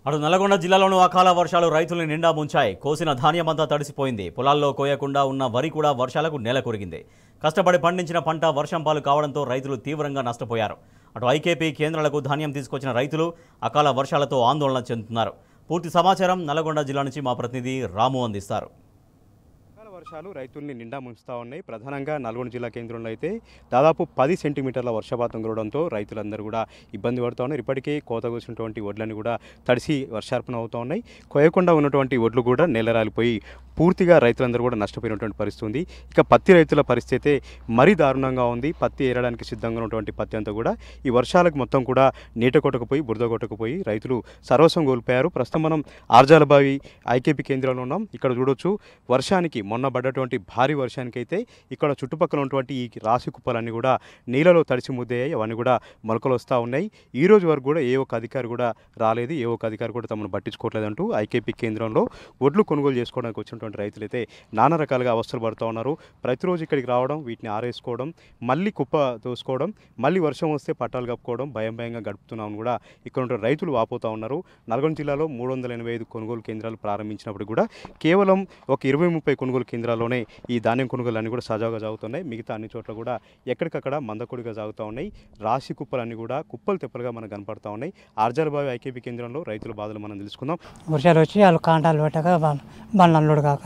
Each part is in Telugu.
అటు నల్గొండ జిల్లాలోనూ అకాల వర్షాలు రైతుల్ని నిండా ముంచాయి కోసిన ధాన్యమంతా తడిసిపోయింది పొలాల్లో కోయకుండా ఉన్న వరి కూడా వర్షాలకు నేల కొరిగింది కష్టపడి పండించిన పంట వర్షం పాలు కావడంతో రైతులు తీవ్రంగా నష్టపోయారు అటు ఐకేపీ కేంద్రాలకు ధాన్యం తీసుకొచ్చిన రైతులు అకాల వర్షాలతో ఆందోళన చెందుతున్నారు పూర్తి సమాచారం నల్గొండ జిల్లా నుంచి మా ప్రతినిధి రాము అందిస్తారు అకాల వర్షాలు రైతుల్ని నిండా ముంచుతా ఉన్నాయి ప్రధానంగా నల్గొండ జిల్లా కేంద్రంలో అయితే దాదాపు పది సెంటీమీటర్ల వర్షపాతం కురవడంతో రైతులందరూ కూడా ఇబ్బంది పడుతూ ఉన్నారు ఇప్పటికే కోత కూసినటువంటి వడ్లన్నీ కూడా తడిసి వర్షార్పణ అవుతూ ఉన్నాయి కోయకుండా ఉన్నటువంటి వడ్లు కూడా నేలరాలిపోయి పూర్తిగా రైతులందరూ కూడా నష్టపోయినటువంటి పరిస్థితి ఉంది ఇక పత్తి రైతుల పరిస్థితి మరీ దారుణంగా ఉంది పత్తి ఏరడానికి సిద్ధంగా ఉన్నటువంటి పత్తి అంతా కూడా ఈ వర్షాలకు మొత్తం కూడా నీట కొట్టకపోయి బురద కొట్టకపోయి రైతులు సర్వస్వం కోల్పోయారు ప్రస్తుతం మనం ఆర్జాలబావి ఐకేపీ కేంద్రంలో ఉన్నాం ఇక్కడ చూడొచ్చు వర్షానికి మొన్న పడ్డటువంటి భారీ వర్షానికి అయితే ఇక్కడ చుట్టుపక్కల ఉన్నటువంటి ఈ రాశి కుప్పలన్నీ కూడా నీళ్ళలో తడిసి ముద్దయ్యాయి అవన్నీ కూడా మొలకలు వస్తూ ఉన్నాయి ఈ రోజు వరకు కూడా ఏ ఒక్క అధికారి కూడా రాలేదు ఏ ఒక్క అధికారి కూడా తమను పట్టించుకోవట్లేదంటూ ఐకేపీ కేంద్రంలో ఒడ్లు కొనుగోలు చేసుకోవడానికి వచ్చినటువంటి రైతులైతే నానా రకాలుగా అవస్థలు పడుతూ ఉన్నారు ప్రతిరోజు ఇక్కడికి రావడం వీటిని ఆరేసుకోవడం మళ్ళీ కుప్ప తోసుకోవడం మళ్ళీ వర్షం వస్తే పట్టాలు కప్పుకోవడం భయం భయంగా గడుపుతున్నామని కూడా ఇక్కడ ఉన్న రైతులు వాపోతూ ఉన్నారు నల్గొండ జిల్లాలో మూడు వందల ఎనభై ఐదు కొనుగోలు కేంద్రాలు ప్రారంభించినప్పుడు కూడా కేవలం ఒక ఇరవై ముప్పై కొనుగోలు కేంద్రాల్లోనే ఈ ధాన్యం కొనుగోలు అన్నీ కూడా సజావుగా సాగుతున్నాయి మిగతా అన్ని చోట్ల కూడా ఎక్కడికక్కడ మందకొడిగా సాగుతూ ఉన్నాయి రాశి కుప్పలన్నీ కూడా కుప్పలు తెప్పలుగా మనకు కనపడతా ఉన్నాయి ఆర్జాలబావి ఐకేపీ కేంద్రంలో రైతుల బాధలు మనం తెలుసుకుందాం వర్షాలు వచ్చి వాళ్ళు కాంటాలు పెట్టక వాళ్ళ బండ్లు అల్లుడు కాక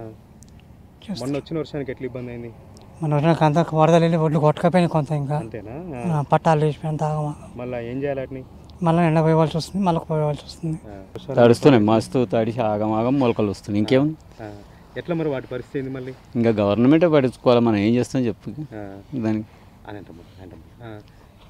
మొన్న వచ్చిన వర్షానికి ఎట్లా ఇబ్బంది అయింది మన వర్షానికి అంతా వరదలు వెళ్ళి ఒడ్లు కొట్టుకపోయినాయి కొంత ఇంకా అంతేనా ఆ, పట్టాలు వేసిపోయిన తాగమా మళ్ళీ ఏం చేయాలి వాటిని మళ్ళీ ఎండ పోయవలసి వస్తుంది మళ్ళీ పోయవలసి వస్తుంది తడుస్తున్నాయి మస్తు తడిసి ఆగం ఆగం మొలకలు వస్తున్నాయి ఇంకేం ఆ, ఎట్లా మరి వాటి పరిస్థితి ఏంది మళ్ళీ ఇంకా గవర్నమెంటే పట్టించుకోవాలి మనం ఏం చేస్తాం చెప్పు ఆ, దానికి అని అంటాం, అంటాం. ఆ.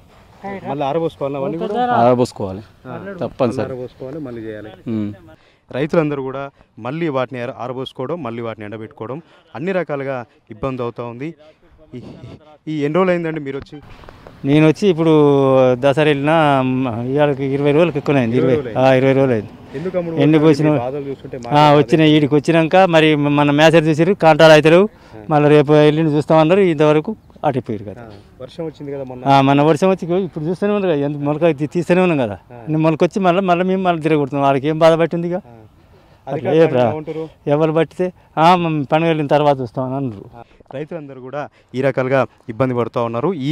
మళ్ళీ ఆరబోసుకోవాలి అవన్నీ కూడా ఆరబోసుకోవాలి మళ్ళీ తప్పనిసరి ఆరబోసుకోవాలి మళ్ళీ చేయాలి ఉమ్. రైతులందరూ కూడా మళ్ళీ వాటిని ఆర- ఆరబోసుకోవడం మళ్ళీ వాటిని ఎండబెట్టుకోవడం అన్ని రకాలుగా ఇబ్బంది అవుతూ ఉంది ఈ- ఈ ఎన్ని రోజులు అయిందండి మీరు వచ్చి నేను వచ్చి ఇప్పుడు దసరా వెళ్ళిన ఇవాళకి ఇరవై రోజులకి ఎక్కువ అయింది ఇరవై ఇరవై ఆ, ఇరవై రోజులు అయింది ఎందుకు అమ్ముడు ఎందుకు పోతున్నావు? వచ్చినావు? మీ బాధలు చూస్తుంటే ఆ, మాకే వచ్చిన ఈడికి వచ్చినాక మరి మన మేసర్ చూసారు కాంటాలు అవుతారు మళ్ళీ రేపు వెళ్ళి చూస్తామన్నారు ఇంతవరకు అటిపోయారు కదా ఆ, వర్షం వచ్చింది కదా మొన్న ఆ, మన వర్షం వచ్చి ఇగో ఇప్పుడు చూస్తూనే ఉన్నాం కదా ఎంత మొలక తీ- తీస్తూనే ఉన్నాం కదా మొలకొచ్చి మళ్ళీ మళ్ళీ మేము మళ్ళీ తిరగొడుతున్నాం వాళ్ళకి ఏం బాధ పట్టింది ఇక ఆ. అది అట్లా కాక ఏ ప్రా- ఏమంటారు? ఎవరు పట్టితే "ఆ, మేము పండుగ వెళ్ళిన తర్వాత చూస్తామని అన్నారు రైతులందరూ కూడా ఈ రకాలుగా ఇబ్బంది పడుతూ ఉన్నారు ఈ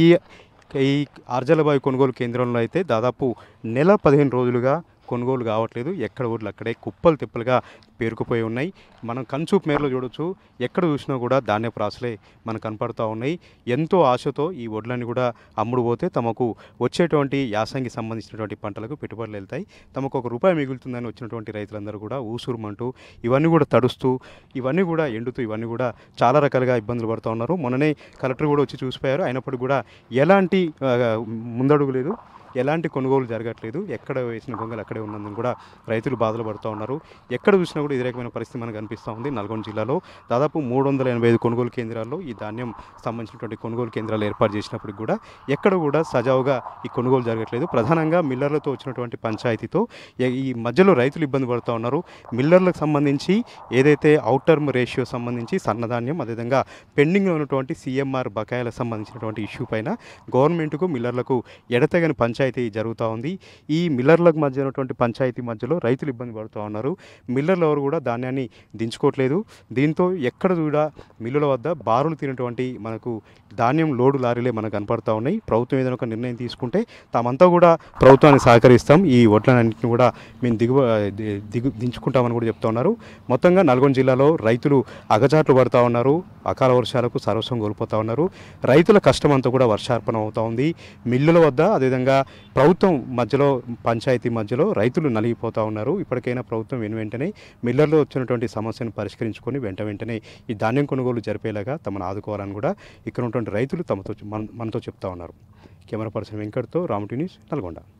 ఈ ఆర్జలబావి కొనుగోలు కేంద్రంలో అయితే దాదాపు నెల పదిహేను రోజులుగా కొనుగోలు కావట్లేదు ఎక్కడ ఊర్లు అక్కడే కుప్పలు తిప్పలుగా పేరుకుపోయి ఉన్నాయి మనం కన్సూప్ మేరలో చూడొచ్చు ఎక్కడ చూసినా కూడా ధాన్యపు రాసులే మనకు కనపడుతూ ఉన్నాయి ఎంతో ఆశతో ఈ వడ్లన్నీ కూడా అమ్ముడు పోతే తమకు వచ్చేటువంటి యాసంగి సంబంధించినటువంటి పంటలకు పెట్టుబడులు వెళ్తాయి తమకు ఒక రూపాయి మిగులుతుందని వచ్చినటువంటి రైతులందరూ కూడా ఊసురుమంటూ ఇవన్నీ కూడా తడుస్తూ ఇవన్నీ కూడా ఎండుతూ ఇవన్నీ కూడా చాలా రకాలుగా ఇబ్బందులు పడుతూ ఉన్నారు మొన్ననే కలెక్టర్ కూడా వచ్చి చూసిపోయారు అయినప్పటికీ కూడా ఎలాంటి ఆ, ముందడుగు లేదు ఎలాంటి కొనుగోలు జరగట్లేదు ఎక్కడ వేసిన గొంగలు అక్కడే ఉన్నందుకు కూడా రైతులు బాధలు పడుతూ ఉన్నారు ఎక్కడ చూసినా కూడా ఇదే రకమైన పరిస్థితి మనకు కనిపిస్తూ ఉంది నల్గొండ జిల్లాలో దాదాపు మూడు వందల ఎనభై ఐదు కొనుగోలు కేంద్రాల్లో ఈ ధాన్యం సంబంధించినటువంటి కొనుగోలు కేంద్రాలు ఏర్పాటు చేసినప్పటికి కూడా ఎక్కడ కూడా సజావుగా ఈ కొనుగోలు జరగట్లేదు ప్రధానంగా మిల్లర్లతో వచ్చినటువంటి పంచాయతీతో ఏ- ఈ మధ్యలో రైతులు ఇబ్బంది పడుతూ ఉన్నారు మిల్లర్లకు సంబంధించి ఏదైతే అవుట్ టర్మ్ రేషియో సంబంధించి సన్నధాన్యం అదేవిధంగా పెండింగ్లో ఉన్నటువంటి సిఎంఆర్ బకాయిలకు సంబంధించినటువంటి ఇష్యూ పైన గవర్నమెంట్కు మిల్లర్లకు ఎడతెగని పంచాయతీ జరుగుతూ ఉంది ఈ మిల్లర్లకు మధ్య ఉన్నటువంటి పంచాయతీ మధ్యలో రైతులు ఇబ్బంది పడుతూ ఉన్నారు మిల్లర్లు ఎవరు కూడా ధాన్యాన్ని దించుకోవట్లేదు దీంతో ఎక్కడ కూడా మిల్లుల వద్ద బారులు తినటువంటి మనకు ధాన్యం లోడు లారీలే మనకు కనపడతా ఉన్నాయి ప్రభుత్వం ఏదైనా ఒక నిర్ణయం తీసుకుంటే తామంతా కూడా ప్రభుత్వానికి సహకరిస్తాం ఈ వడ్లన్నింటిని కూడా మేము దిగువ ది- దిగు దించుకుంటామని కూడా చెప్తా ఉన్నారు మొత్తంగా నల్గొండ జిల్లాలో రైతులు అగచాట్లు పడుతూ ఉన్నారు అకాల వర్షాలకు సర్వస్వం కోల్పోతూ ఉన్నారు రైతుల కష్టం అంతా కూడా వర్షార్పణ అవుతూ ఉంది మిల్లుల వద్ద అదేవిధంగా ప్రభుత్వం మధ్యలో పంచాయతీ మధ్యలో రైతులు నలిగిపోతూ ఉన్నారు ఇప్పటికైనా ప్రభుత్వం వెను వెంటనే మిల్లర్లో వచ్చినటువంటి సమస్యను పరిష్కరించుకొని వెంట వెంటనే ఈ ధాన్యం కొనుగోలు జరిపేలాగా తమను ఆదుకోవాలని కూడా ఇక్కడ ఉన్నటువంటి రైతులు తమతో మన- మనతో చెప్తా ఉన్నారు కెమెరా పర్సన్ వెంకట్తో రామటి న్యూస్ నల్గొండ